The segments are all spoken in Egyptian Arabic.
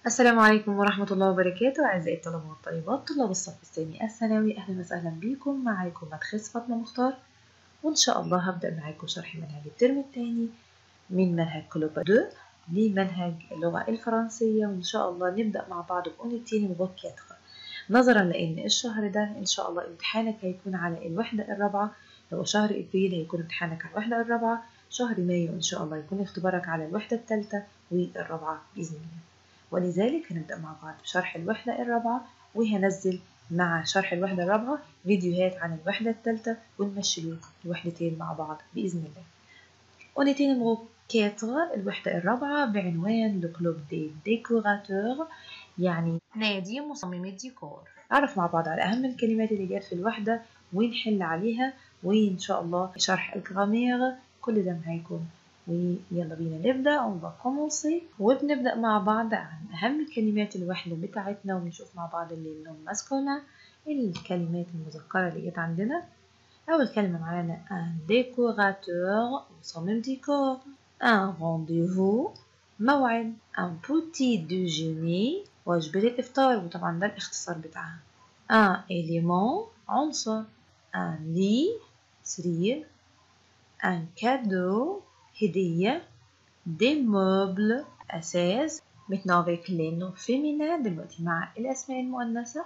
السلام عليكم ورحمة الله وبركاته أعزائي الطلبة والطالبات طلاب الصف الثاني الثانوي أهلا وسهلا بكم معاكم مدخس فاطمة مختار وإن شاء الله هبدأ معاكم شرح منهج الترم الثاني من منهج كلوبا 2 لمنهج اللغة الفرنسية وإن شاء الله نبدأ مع بعض بأونيتين وبوكياتر نظرا لأن الشهر ده إن شاء الله امتحانك هيكون على الوحدة الرابعة لو شهر إبريل هيكون امتحانك على الوحدة الرابعة شهر مايو إن شاء الله يكون اختبارك على الوحدة الثالثة والرابعة بإذن الله ولذلك هنبدأ مع بعض بشرح الوحدة الرابعة وهنزل مع شرح الوحدة الرابعة فيديوهات عن الوحدة الثالثة ونمشي الوحدتين مع بعض بإذن الله اونيتين نمرو 4 الوحدة الرابعة بعنوان لو كلوب دي ديكوراتور يعني نادي مصممي الديكور نعرف مع بعض على أهم الكلمات اللي جات في الوحدة ونحل عليها وإن شاء الله شرح الجرامير كل ده معاكم ويلا بينا نبدأ on va commencer وبنبدأ مع بعض عن أهم كلمات الوحدة بتاعتنا ونشوف مع بعض اللي النوم ماسكولا الكلمات المذكرة اللي جت عندنا أول كلمة معانا un décorateur مصمم ديكور un rendez-vous موعد un petit déjeuner وجبة الإفطار وطبعا ده الاختصار بتاعها un élément عنصر un lit سرير un cadeau هدية des meubles أساس maintenant avec les noms féminins دلوقتي مع الأسماء المؤنثة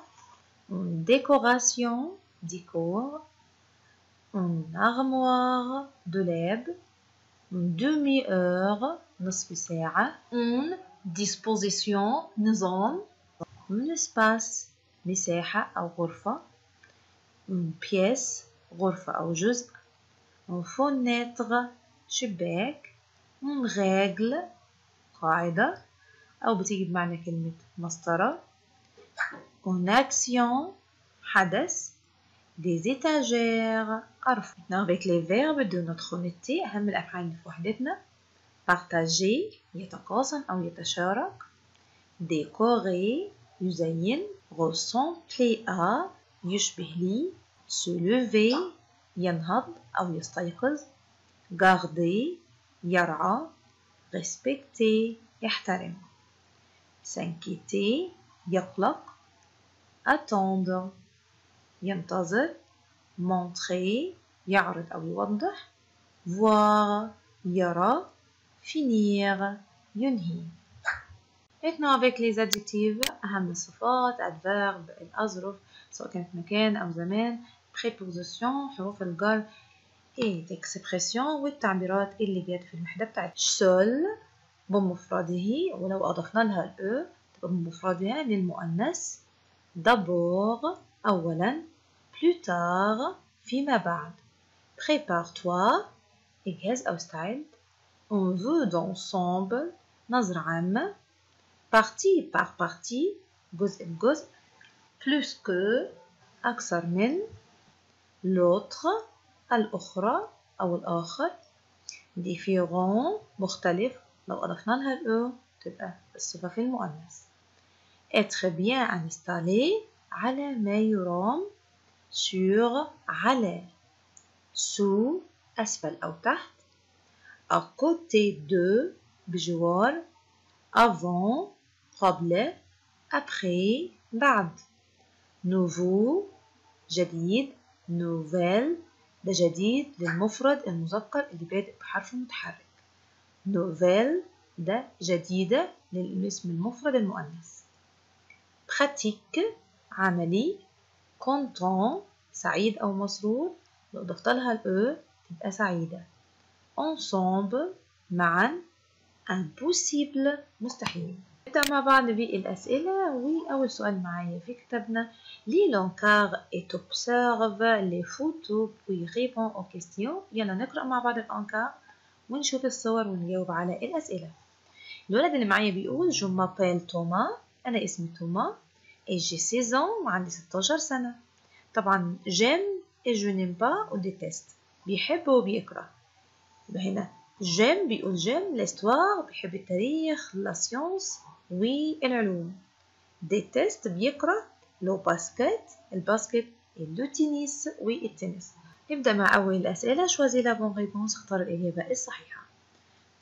décoration décor une armoire دولاب demi-heure نصف ساعة une disposition نظام un espace مساحة أو غرفة une pièce غرفة أو جزء une fenêtre شباك من غاجل قاعدة أو بتيجي بمعنى كلمة مسطرة une action حدث des étagères أرفف avec les verbes de notre unité أهم الأفعال اللي في وحدتنا partager يتقاسم أو يتشارك décorer يزين ressembler à يشبه لي se lever ينهض أو يستيقظ garder يرعى respecter يحترم s'inquiéter يقلق attendre ينتظر montrer يعرض أو يوضح voir يرى finir ينهي Maintenant avec les adjectifs أهم الصفات adverb الأظرف سواء كانت مكان أو زمان préposition حروف الجر ايه اكسبريسيون والتعبيرات اللي جت في الوحدة بتاعت سول بمفرده ولو أضفنا لها الأو تبقى بمفردها للمؤنث دابور أولا plus tard فيما بعد prépare-toi اجهز أو استعد on veut d'ensemble نظرة عامة partie par partie جزء بجزء plus que أكثر من l'autre الأخرى أو الآخر différent مختلف لو أضفنا لها الأو تبقى الصفة في المؤنث être bien installé على ما يرام sur على sous أسفل أو تحت à côté de بجوار avant قبل après بعد nouveau جديد nouvelle ده جديد للمفرد المذكر اللي بادئ بحرف متحرك نوفيل ده جديدة للاسم المفرد المؤنث pratique عملي content سعيد أو مسرور لو ضفت لها الأو تبقى سعيدة ensemble معا impossible مستحيل نبدأ مع بعض بالأسئلة وأول سؤال معايا في كتابنا lis l'encart et observe les photos puis réponds aux questions يلا نقرأ مع بعض الأنكار ونشوف الصور ونجاوب على الأسئلة الولد اللي معايا بيقول جو مابيل توما أنا اسمي توما et j'ai 16 ans وعندي 16 سنة طبعا جيم et je n'aime pas ou déteste بيحب وبيكره يبقى هنا جيم بيقول جيم l'histoire بيحب التاريخ لا سيونس والعلوم ديتست بيكره لو باسكت الباسكت لو تنس والتنس نبدأ مع أول الأسئلة شوازي لا بون ريبونس اختار الإجابة الصحيحة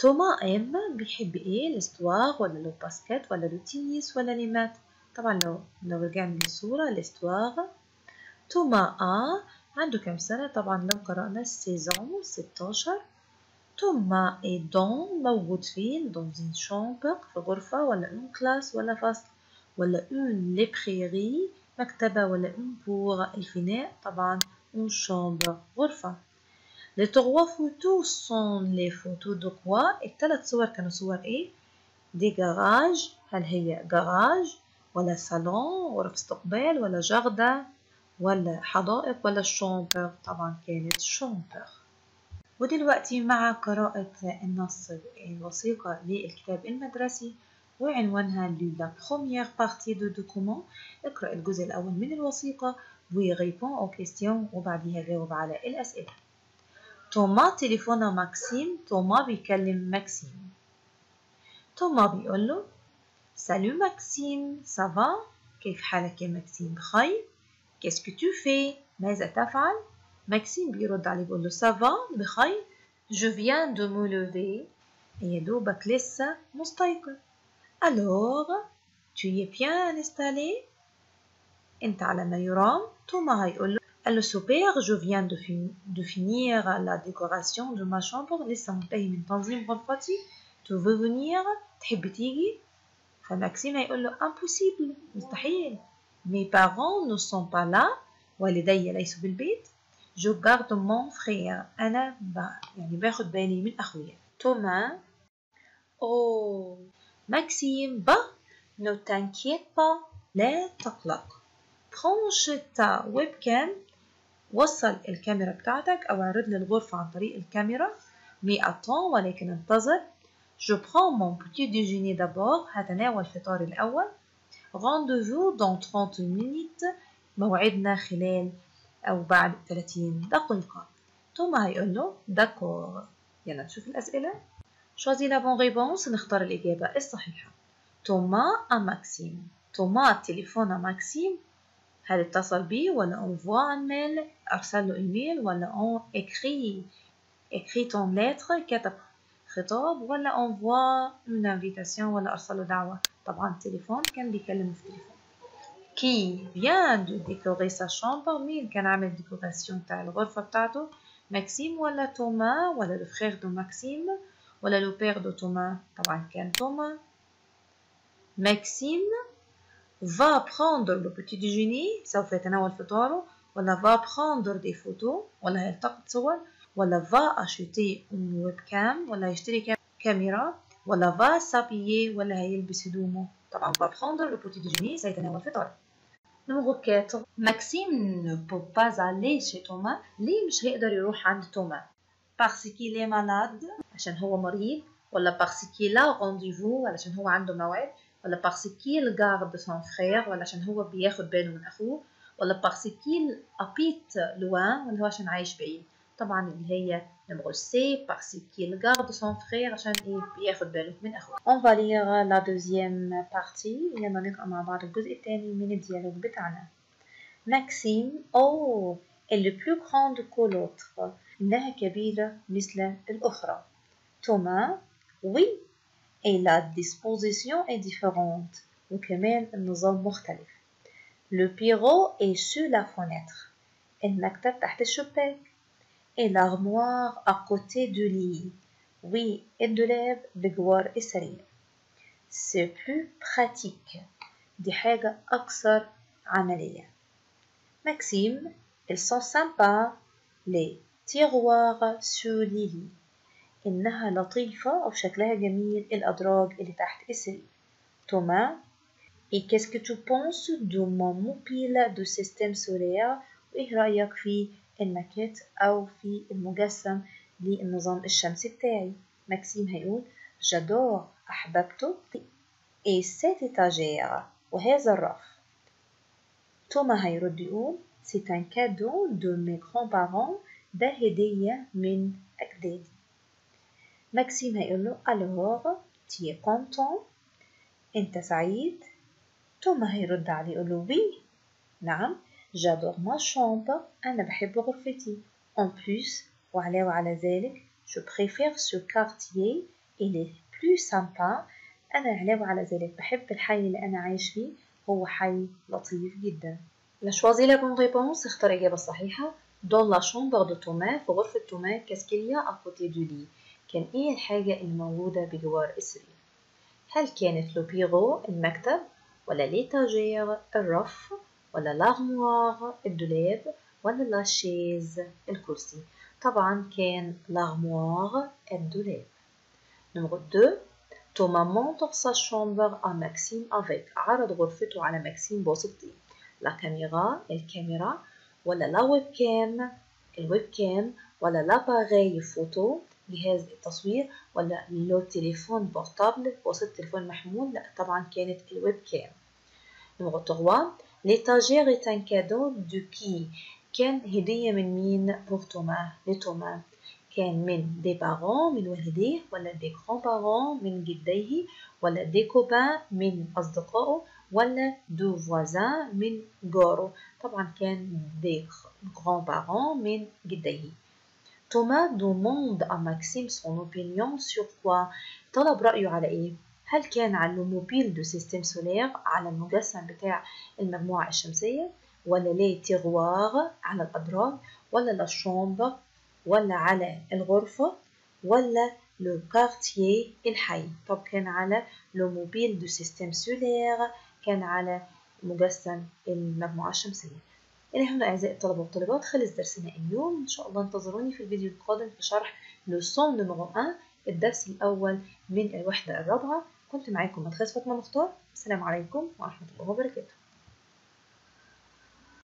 توما ام بيحب ايه الاستواغ ولا لو باسكت ولا لو تنس ولا لي مات طبعا لو لو رجعنا للصورة الاستواغ توما ا عنده كم سنة طبعا لو قرأنا سيزون 16 توما اي دون موجود فين دون زين شامبر في غرفة ولا اون كلاس ولا فصل ولا اون ليبريري مكتبة ولا اون بور الفناء طبعا اون شامبر غرفة Les trois photos sont les photos de quoi الثلاث صور كانوا صور ايه دي جراج هل هي جراج ولا صالون غرف استقبال ولا جردة ولا حدائق ولا شامبر طبعا كانت شامبر ودلوقتي مع قراءة النص الوثيقة للكتاب المدرسي وعنوانها لا première partie de document اقرأ الجزء الأول من الوثيقة وريبون أو كيستيون وبعديها جاوب على الأسئلة توما تليفونه ماكسيم توما بيكلم ماكسيم توما بيقول له سالو ماكسيم سافا كيف حالك يا ماكسيم بخير كيسكو تو في ماذا تفعل ماكسيم بيرد عليه بيقول له سافا بخير جو فيان دو مو لوفي يا دوبك لسه مستيقظ الوغ تو يي بيان انستالي انت على ما يرام توما هيقول له قال له سوبر جو فيان دو, fin de finir la décoration de ma chambre لسه منتهي من تنظيم غرفتي تو veux venir تحب تيجي فماكسيم هيقول له impossible مستحيل mes parents ne sont pas là والدي ليسوا بالبيت جو garde mon frère أنا ب... يعني باخد بالي من أخويا توما أوه ماكسيم با ne t'inquiète pas لا تقلق branche ta webcam وصل الكاميرا بتاعتك أو اعرض لي الغرفة عن طريق الكاميرا مي attends ولكن انتظر je prends mon petit déjeuner d'abord هتناول فطاري الأول rendez-vous dans 30 minutes موعدنا خلال أو بعد 30 دقيقة توما هيقول له داكور يلا نشوف الأسئلة choisis la bonne réponse نختار الإجابة الصحيحة توما أ ماكسيم توما تليفون ماكسيم هل اتصل بيه ولا envoie un mail أرسل له إيميل ولا on écrit écrit ton lettre كتب خطاب ولا envoie une invitation ولا أرسل له دعوة طبعا التليفون كان بيكلمه في التليفون qui vient de décorer sa chambre مين كان عامل ديكوراسيون بتاع الغرفة بتاعته ماكسيم ولا توما ولا لو فرير دو ماكسيم ولا لو بير دو توما طبعا كان توما ماكسيم va prendre le petit déjeuner سوف يتناول فطاره ولا va prendre des photos ولا هيلتقط صور ولا va acheter une webcam ولا هيشتري كاميرا ولا va s'habiller ولا هيلبس هدومه طبعا va prendre le petit déjeuner سيتناول فطاره Numéro 4 Maxime ne peut pas aller chez Thomas ليه مش هيقدر يروح عند توما parce qu'il est malade عشان هو مريض ولا parce qu'il a rendez-vous علشان هو عنده موعد ولا parce qu'il garde son frère ولا عشان هو بياخد باله من أخوه ولا parce qu'il habite loin ولا هو عشان عايش بعيد طبعا اللي هي نمرو سي parce qu'il garde son frère عشان ايه بياخد باله من أخوه on va lire la deuxième partie يلا نقرأ مع بعض الجزء الثاني من الديالوج بتاعنا ماكسيم أوه elle est plus grande que l'autre إنها كبيرة مثل الأخرى توما oui et la disposition est différente وكمان النظام مختلف le bureau est sur la fenêtre المكتب تحت الشباك et l'armoire à côté du lit oui الدولاب بجوار السرير c'est plus pratique دي حاجة أكثر عملية Maxime ils sont sympas les tiroirs sur les lits إنها لطيفة وشكلها جميل الأدراج اللي تحت السرير توما Et qu'est-ce que tu penses de mon mobile de système solaire وإيه رأيك في الماكيت أو في المجسم للنظام الشمسي بتاعي ماكسيم هيقول جادور أحببته et cette étagère وهذا الرف توما هيرد يقول c'est un cadeau de mes grands-parents ده هدية من أجدادي ماكسيم هيقول له alors tu es content انت سعيد توما هيرد عليه يقول له oui نعم j'adore ma chambre انا بحب غرفتي en plus وعلى وعلى ذلك je préfère ce quartier il est plus sympa أنا علاوة على ذلك بحب الحي اللي أنا عايش فيه هو حي لطيف جدا La choisi la bonne réponse اختار الإجابة الصحيحة Dans la chambre de Thomas في غرفة توما qu'est-ce qu'il y a à côté du lit كان إيه الحاجة اللي موجودة بجوار السرير هل كانت لو بيرو المكتب ولا ليتاجير الرف ولا لارموار الدولاب ولا لا شيز الكرسي طبعا كان لارموار الدولاب نمرو 2 توما montre sa chambre à Maxime avec عرض غرفته على ماكسيم بوصفتين لا كاميرا الكاميرا ولا لا ويب كام الويب كام ولا لاباغي فوتو جهاز التصوير ولا لو تليفون بورتابل وسط تليفون محمول لا طبعا كانت الويب كام نمرو 3 l'étagère est un cadeau de qui كان هدية من مين بور توما لتوما كان من دي بارون من والديه ولا دي غران بارون من جديه ولا دي كوبان من أصدقائه ولا دو فوازان من جارو طبعا كان دي غران بارون من جديه توما دوموند à Maxime son opinion sur quoi طلب رأيه على إيه؟ هل كان على الموبيل دو سيستم سولير على المجسم بتاع المجموعة الشمسية ولا لي تيغوار على الأدراج ولا لا شومبر ولا على الغرفة ولا لو كارتيي الحي طب كان على لو موبيل دو سيستم سولير كان على مجسم المجموعة الشمسية إلى هنا أعزائي الطلبة والطالبات خلص درسنا اليوم إن شاء الله انتظروني في الفيديو القادم في شرح لوسون نمرو 1 الدرس الأول من الوحدة الرابعة كنت معاكم مدرسة فاطمة مختار السلام عليكم ورحمة الله وبركاته